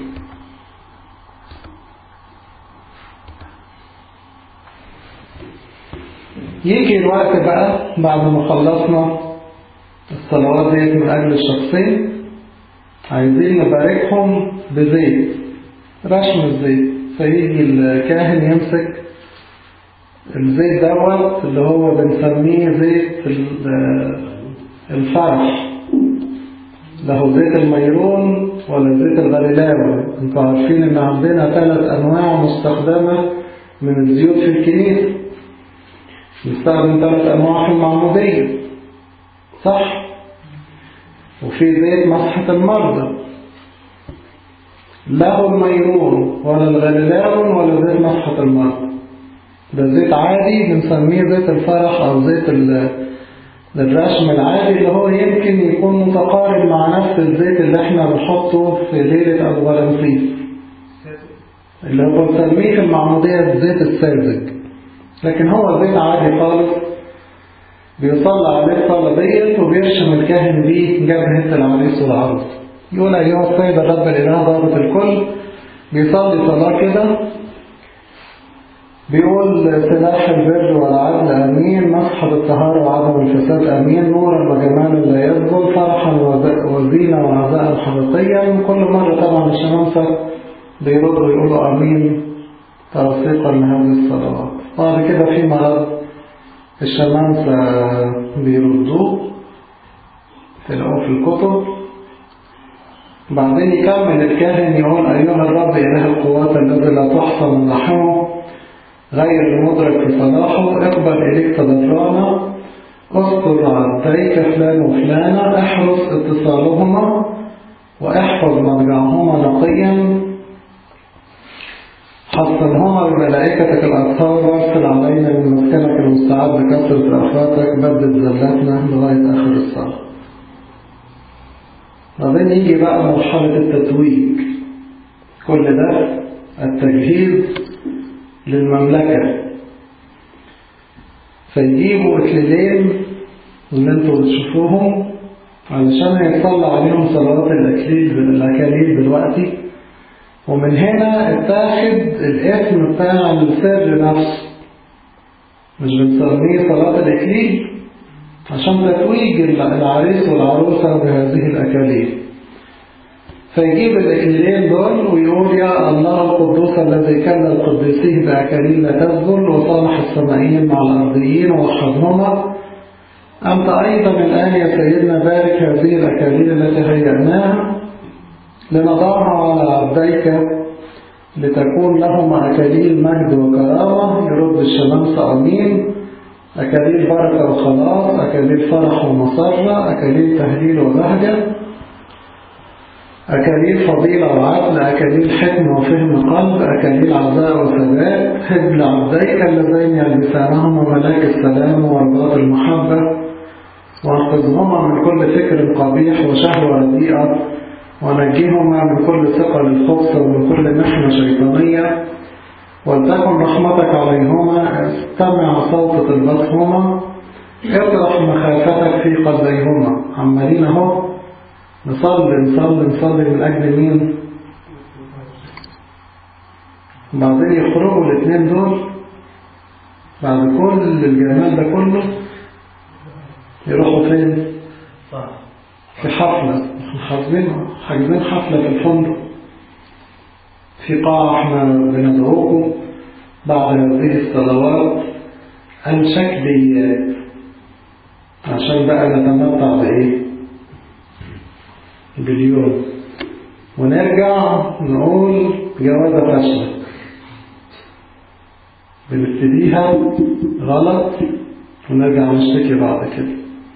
يجي الوقت بقى بعد ما خلصنا الصلوات ديت من أجل الشخصين عايزين نباركهم بزيت رشم الزيت فيجي الكاهن يمسك الزيت دوت اللي هو بنسميه زيت ال- الفرح له زيت الميرون ولا زيت الغليلاوي انتوا عارفين ان عندنا ثلاث انواع مستخدمة من الزيوت في الكنيسة نستخدم ثلاث انواع في المعمودية صح وفي زيت مسحة المرضى له الميرون ولا الغليلاون ولا زيت مسحة المرضى ده زيت عادي بنسميه زيت الفرح او زيت ال- الرشم العادي اللي هو يمكن يكون متقارب مع نفس الزيت اللي احنا بنحطه في ليلة أبو غلامسيس اللي هو بنسميه في المعمودية الزيت الساذج لكن هو زيت عادي خالص بيصلى عليه الصلاة ديت وبيرشم الكاهن بيه جبهة العريس والعروس يقول أيها السيد الرب الإله ضابط الكل بيصلي صلاة كده بيقول سلاح البر والعدل أمين مسحب الطهارة وعدم الفساد أمين نورا وجمالا لا يزول فرحا وز- وزينة وعزاء حقيقيا كل مرة طبعا الشمامسة بيردوا يقولوا أمين توثيقا لهذه الصلوات بعد كده في مرض الشمامسة بيردوه تلاقوه في الكتب بعدين يكمل الكاهن يقول أيها الرب إله القوات الذي لا تحصى من رحمه غير المدرك في صلاحه اقبل إليك تضرعنا اذكر عبديك فلان وفلانة احرص اتصالهما واحفظ مرجعهما نقيا حصنهما بملائكتك الأطهار وارسل علينا من مسكنك المستعد بكثرة رأفاتك بدد زلاتنا لغاية آخر الصلاة بعدين يجي بقى مرحلة التتويج كل ده التجهيز للمملكة فيجيبوا اكليلين اللي انتوا بتشوفوهم علشان يتصلى عليهم صلوات الأكليل الأكاليل دلوقتي ومن هنا اتاخد الاسم بتاع السر نفسه مش بنسميه صلاة الإكليل عشان تتويج العريس والعروسة بهذه الأكاليل فيجيب الإكليلين دول ويقول يا الله القدوس الذي كان القديسين بأكاليل لا تزل وصالح السمائيين مع الأرضيين ووحدهما أنت أيضا الآن يا سيدنا بارك هذه الأكاليل التي هيأناها لنضعها على عبديك لتكون لهما أكاليل مجد وكرامة يرد الشمامس أمين أكاليل بركة وخلاص أكاليل فرح ومسرة أكاليل تهليل وبهجة أكاليل فضيلة وعدل أكاليل حكمة وفهم قلب أكاليل عزاء وثبات حب لعبديك اللذين يلبسانهما ملاك السلام ورباط المحبة وانقذهما من كل فكر قبيح وشهوة رديئة ونجيهما من كل ثقل الخبث ومن كل محنة شيطانية ولتكن رحمتك عليهما استمع صوت طلبتهما اطرح مخافتك في قلبيهما عمالين اهو نصلي نصلي نصلي من أجل مين وبعدين يخرجوا الاثنين دول بعد كل الجمال ده كله يروحوا فين صح في حفلة حاجزين حاجزين حفلة في الفندق في قاعة احنا بندعوكم بعد هذه الصلوات الشكليات عشان بقى نتمتع بإيه باليوم ونرجع نقول جوازة فاشلة بنبتديها غلط ونرجع نشتكي بعد كده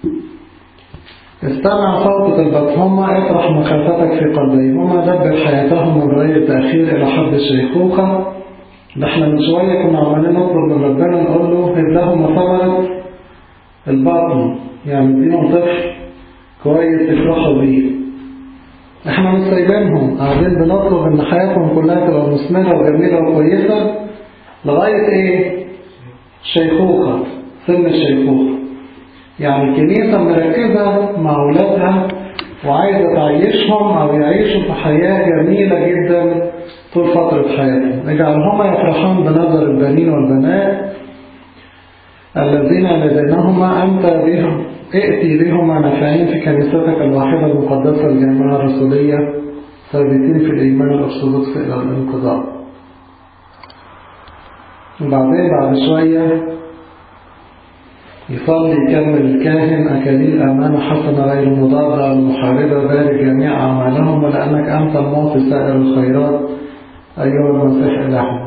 استمع صوت البطهمة اطرح مخافتك في قلبيهما دبر حياتهم من غير التأخير إلى حد الشيخوخة ده احنا من شوية كنا عمالين نطلب من ربنا نقول له هب لهم ثمرة البطن يعني اديهم طفل كويس يفرحوا بيه احنا مش سايبينهم قاعدين بنطلب ان حياتهم كلها تبقى مثمرة وجميلة وكويسة لغاية ايه؟ شيخوخة سن الشيخوخة يعني الكنيسة مركزة مع أولادها وعايزة تعيشهم أو يعيشوا في حياة جميلة جدا طول فترة حياتهم اجعلهما يفرحون بنظر البنين والبنات الذين لدينهما أنت بهم ائتي بهما نافعين في كنيستك الواحدة المقدسة الجامعة الرسولية ثابتين في الإيمان الأرثوذكسي إلى الانقضاء وبعدين بعد شوية يصلي يكمل الكاهن أكاليل أمانة حسنة غير مضادة المحاربة بارك جميع أعمالهم ولأنك أنت المعطي سائر الخيرات أيها المسيح إلهنا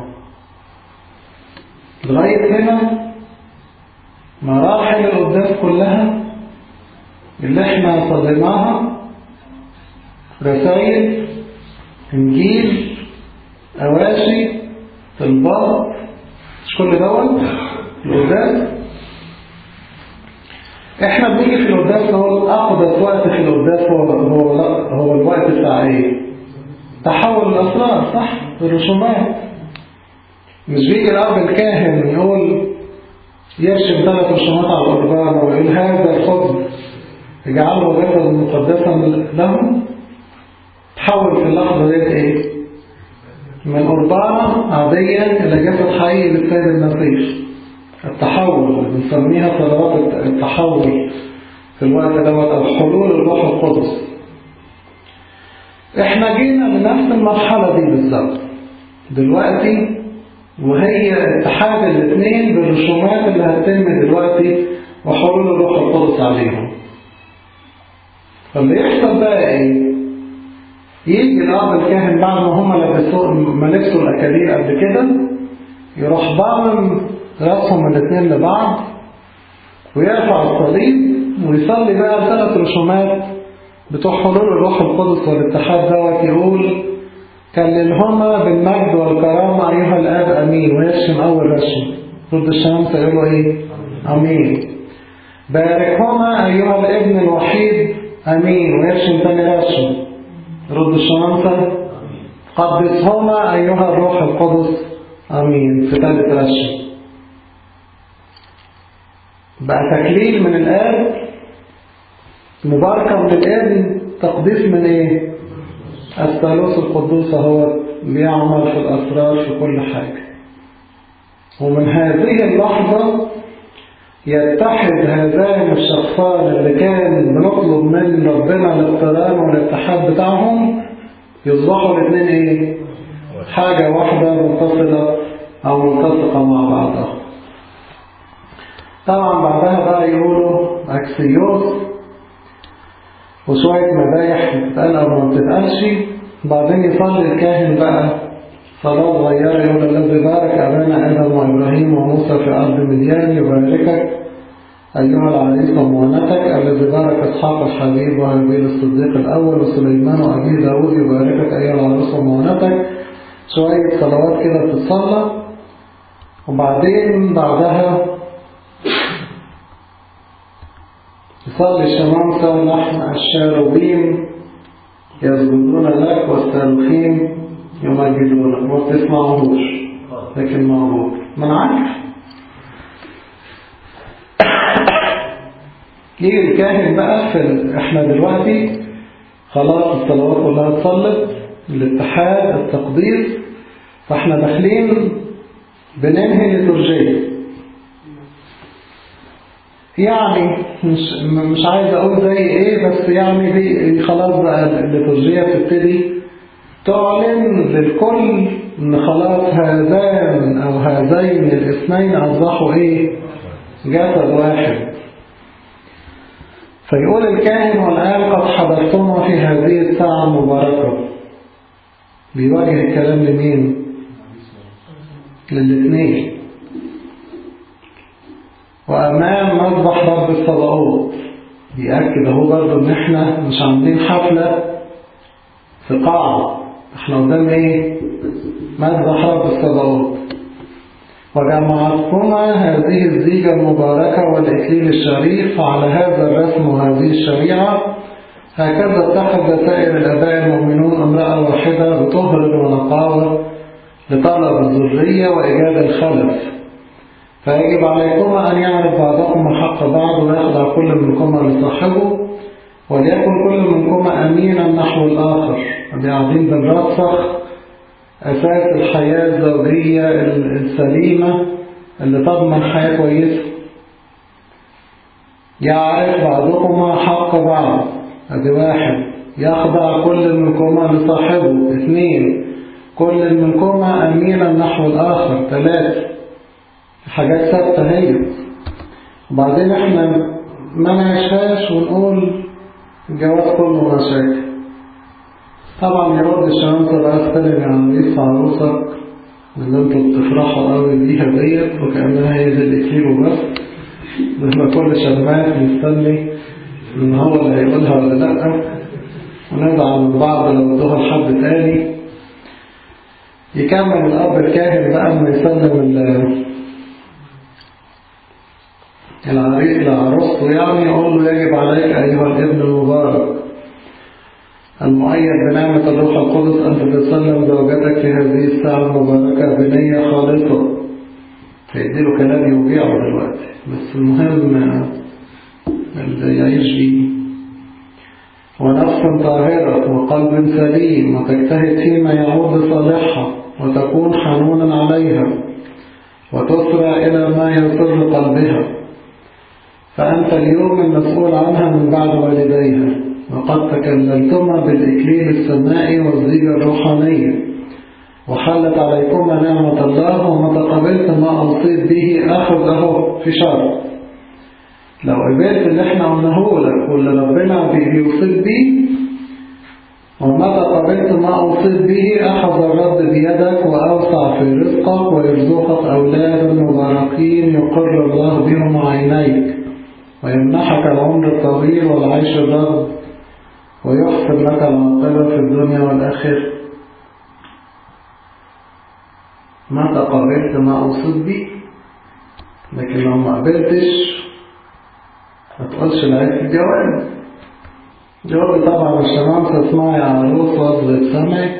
لغاية هنا مراحل القداس كلها اللي احنا صليناها رسائل انجيل اواشي طلبات مش كل دوت القداس احنا بنيجي في القداس نقول اقدس وقت في القداس هو هو هو الوقت بتاع ايه؟ تحول الاسرار صح؟ الرسومات مش بيجي الاب الكاهن يقول يرشم ثلاث رسومات على القربان ويقول هذا الخبز اجعله جسد مقدسا لهم تحول في اللحظة ديت ايه؟ من قربانة عادية إلى جسد حقيقي للسيد المسيح التحول بنسميها صلوات التحول في الوقت دوت أو حلول الروح القدس احنا جينا لنفس المرحلة دي بالظبط دلوقتي وهي اتحاد الاثنين بالرسومات اللي هتتم دلوقتي وحلول الروح القدس عليهم فاللي يحصل بقى ايه يجي الاب الكاهن بعد ما هم لبسوا ما لبسوا الاكاليل قبل كده يروح ضامن راسهم الاثنين لبعض ويرفع الصليب ويصلي بقى ثلاث رسومات بتوع حلول الروح القدس والاتحاد دوت يقول كللهما بالمجد والكرامة أيها الآب أمين ويرسم أول رسم ضد الشمس يقولوا إيه أمين باركهما أيها الابن الوحيد أمين ويرسم ثاني رسم رد الشمس قدسهما أيها الروح القدس أمين في ثالث رسم بقى تكليل من الآب مباركة من الابن تقديس من ايه الثالوث القدوس هو بيعمل في الأسرار في كل حاجة ومن هذه اللحظة يتحد هذان الشخصان اللي كان بنطلب من ربنا الاقتران والاتحاد بتاعهم يصبحوا الاثنين ايه حاجة واحدة متصلة او ملتصقة مع بعضها طبعا بعدها بقى يقولوا اكسيوس وشوية مذايح بتتقال أو ما بتتقالش بعدين يصلي الكاهن بقى صلاة صغيرة يقول الذي بارك أبانا آدم وإبراهيم وموسى في أرض مديان يباركك أيها العريس ومعنتك الذي بارك إسحاق الحبيب وهابيل الصديق الأول وسليمان وأبي داود يباركك أيها العريس ومعنتك شوية صلوات كده بتتصلى وبعدين بعدها يصلي الشمامسة نحن الشاروبيم يسجدون لك والصاروخين يمجدونك ما بتسمعوش لكن موجود من عارف يجي الكاهن بقى في ال... احنا دلوقتي خلاص الصلوات كلها اتصلت الاتحاد التقدير فاحنا داخلين بننهي ليتورجية يعني مش مش عايز اقول زي ايه بس يعني دي خلاص بقى الليتورجية بتبتدي تعلن للكل ان خلاص هذان او هذين الاثنين اصبحوا ايه جسد واحد فيقول الكاهن والآن قد حضرتما في هذه الساعة المباركة بيواجه الكلام لمين للاثنين وأمام مذبح رب الصدقات بيأكد اهو برضه ان احنا مش عاملين حفلة في قاعة احنا قدام ايه مذبح رب الصدقات وجمعتكما هذه الزيجة المباركة والإكليل الشريف على هذا الرسم وهذه الشريعة هكذا اتخذ سائر الآباء المؤمنون امرأة واحدة بطهر ونقاوة لطلب الذرية وإيجاد الخلف فيجب عليكما أن يعرف بعضكم حق بعض ويخضع كل منكما لصاحبه وليكن كل منكما أمينا نحو الآخر قاعدين بنرسخ أساس الحياة الزوجية السليمة اللي تضمن حياة كويسة يعرف بعضكما حق بعض ادي واحد يخضع كل منكما لصاحبه اثنين كل منكما أمينا نحو الآخر ثلاثة حاجات ثابتة هي وبعدين احنا ما نعيشهاش ونقول الجواز كله مشاكل طبعا يرد الشمامسة بقى استلم يعني لسه عروسك اللي انتوا بتفرحوا قوي بيها ديت وكأنها هي دي الإكليل وبس لما كل شمات مستني ان هو اللي هيقولها ولا لأ ونزعل من بعض لو ادوها لحد تاني يكمل الأب الكاهن بقى لما يسلم العريق لعروسته يعني يقول له يجب عليك أيها الابن المبارك المؤيد بنعمة الروح القدس أن تتسلم زوجتك في هذه الساعة المباركة بنية خالصة هيديله كلام يوجعه دلوقتي بس المهم اللي يعيش بيه ونفس طاهرة وقلب سليم وتجتهد فيما يعود لصالحها وتكون حنونا عليها وتسرع إلى ما يسر قلبها فأنت اليوم المسؤول عنها من بعد والديها وقد تكللتما بالإكليل السمائي والزيجة الروحانية وحلت عليكما نعمة الله وما تقبلت ما أوصيت به أخذه في شرط لو قبلت اللي احنا قلناه لك واللي ربنا بيوصيت به ومتى قبلت ما أوصيت به أخذ الرب بيدك وأوسع في رزقك ويرزقك أولادا مباركين يقر الله بهم عينيك ويمنحك العمر الطويل والعيش الرب ويحسن لك العاقبة في الدنيا والآخرة متى قبلت ما أوصيت به لكن لو ما قبلتش ما تقولش لعيد الجواز جواب طبعا الشمامسة اسمعي عروس وضلة سمك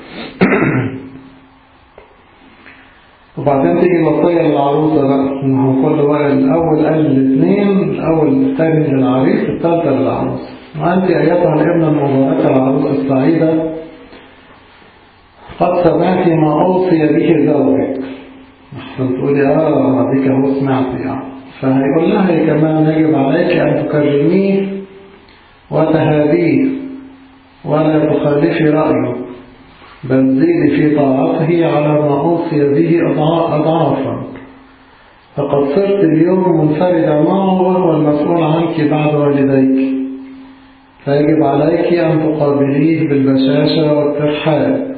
وبعدين تيجي الوصية للعروسة بقى إن هو كل واحد الأول قال الاثنين الأول الثاني للعريس الثالثة للعروس وأنت أيتها الابنة المباركة العروس السعيدة قد سمعت ما أوصي به زوجك أحسن تقولي آه ديك أهو سمعت يعني فهيقول لها كمان يجب عليك أن تكرميه وتهاديه ولا تخالفي رأيه بل زيدي في طاعته على ما أوصي به أضعافا فقد صرت اليوم منفردة معه وهو المسؤول عنك بعد والديك فيجب عليك أن تقابليه بالبشاشة والترحاب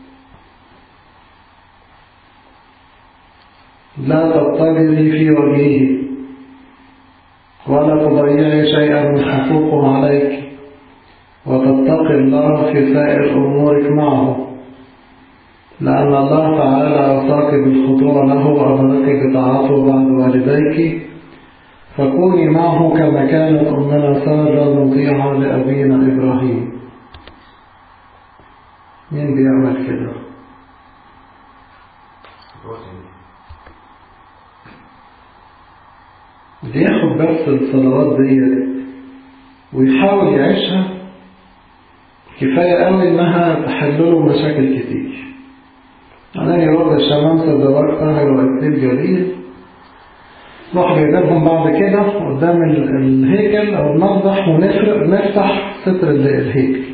لا تضطري في وجهه ولا تضيعي شيئا من حقوقه عليك وتتقي الله في سائر أمورك معه لأن الله تعالى أوصاك بالخضوع له وأمرك بطاعته بعد والديك فكوني معه كما كانت أمنا سارة مطيعة لأبينا إبراهيم مين بيعمل كده؟ بياخد بس الصلوات ديت ويحاول يعيشها كفاية قوي انها تحل له مشاكل كتير بعدين يرد الشمامسة زواج طاهر وأكتيب جليل نروح جايبينهم بعد كده قدام الهيكل أو المسبح ونفرق نفتح ستر الهيكل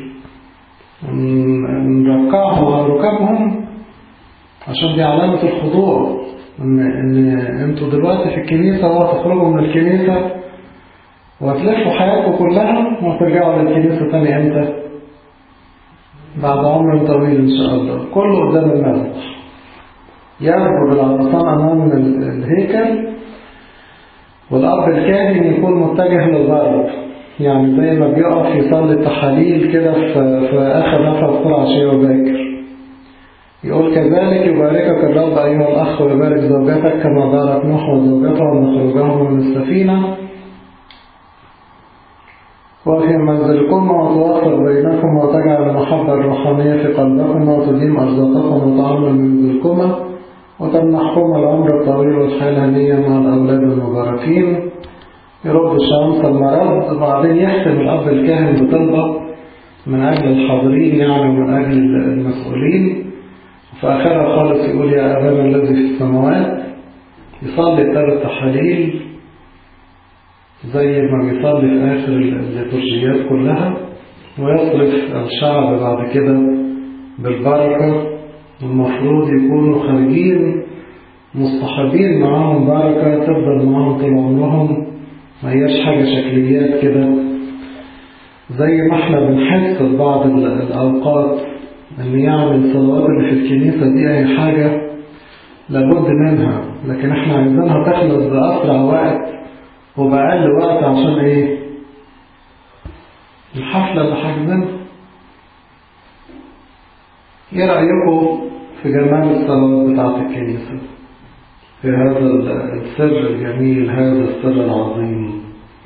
نرقعهم على ركابهم عشان دي علامة الخضوع إن, إن أنتوا دلوقتي في الكنيسة وهتخرجوا من الكنيسة وهتلفوا حياتكم كلها وهترجعوا للكنيسة تاني امتى؟ بعد عمر طويل إن شاء الله كله قدام المسبح يربط العرسان أمام الهيكل والأب الكاهن يكون متجه للغرب يعني زي ما بيقف يصلي التحاليل كده في, في آخر نفس كل عشية وباكر يقول كذلك يباركك الرب أيها الأخ ويبارك زوجتك كما بارك نوح وزوجته ومن خرجهم من السفينة وفي منزلكم وتوفر بينكم وتجعل المحبة الروحانية في قلبكم وتديم أرزاقكم وتعمل منزلكما وتمنحكم العمر الطويل والحياة الهنية مع الأولاد المباركين يرد الشمس المرض وبعدين يختم الأب الكاهن بطلبة من أجل الحاضرين يعني ومن أجل المسؤولين في آخرها خالص يقول يا أبانا الذي في السماوات يصلي الثلاث تحاليل زي ما بيصلي في آخر الليتورجيات كلها ويصرف الشعب بعد كده بالبركة المفروض يكونوا خارجين مصطحبين معاهم بركة تفضل معاهم طول عمرهم ما هياش حاجة شكليات كده زي ما احنا بنحس في بعض الأوقات ان يعني الصلوات اللي في الكنيسة دي أي حاجة لابد منها لكن احنا عايزينها تخلص بأسرع وقت وبأقل وقت عشان ايه الحفلة اللي حاجزينها ايه رأيكم في جمال الصلاة بتاعة الكنيسة في هذا السر الجميل هذا السر العظيم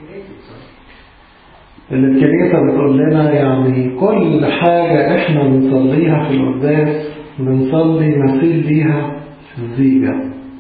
اللي الكنيسة بتقول لنا يعني كل حاجة احنا بنصليها في القداس بنصلي مثيل ليها في الزيجة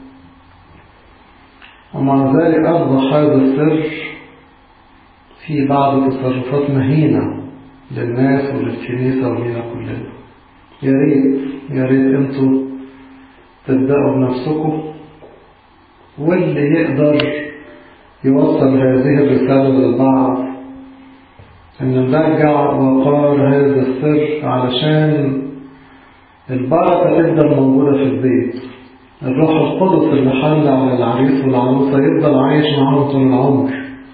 ومع ذلك أصبح هذا السر في بعض تصرفات مهينة للناس وللكنيسة ولينا كلنا يا ريت يا ريت انتوا تبدأوا بنفسكم واللي يقدر يوصل هذه الرسالة للبعض ان نرجع وقار هذا السر علشان البركة تفضل موجودة في البيت الروح القدس اللي حل على العريس والعروسة يفضل عايش معاهم طول العمر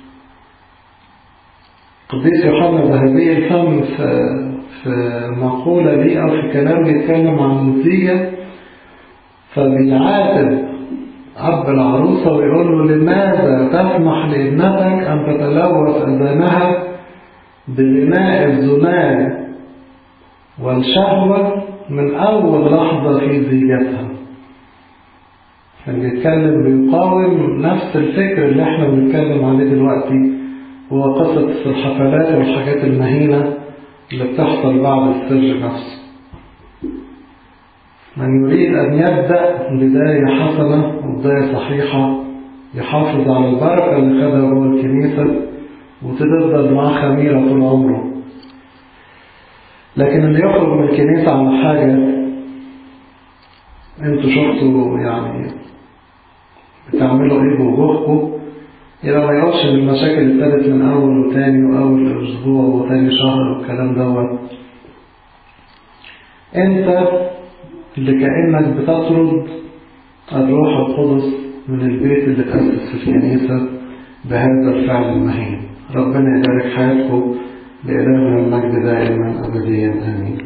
قديس يوحنا ذهبي الفم في في مقولة ليه أو في كلام بيتكلم عن النتيجة فبيعاتب أب العروسة ويقول له لماذا تسمح لابنتك أن تتلوث أذانها بغناء الزمان والشهوة من أول لحظة في زيجتها كان بيتكلم بيقاوم نفس الفكر اللي احنا بنتكلم عليه دلوقتي هو قصة الحفلات والحاجات المهينة اللي بتحصل بعد السر نفسه من يريد أن يبدأ بداية حسنة وبداية صحيحة يحافظ على البركة اللي خدها جوه الكنيسة وتفضل معاه خميرة طول عمره لكن اللي يخرج من الكنيسة على حاجة انتوا شفتوا يعني بتعملوا ايه بوجوهكم يبقى ما يقولش ان المشاكل ابتدت من اول وتاني واول اسبوع وتاني شهر والكلام دوت انت اللي كأنك بتطرد الروح القدس من البيت اللي تأسس في الكنيسة بهذا الفعل المهين ربنا يبارك حياتكم لإلهنا المجد دائما أبديا آمين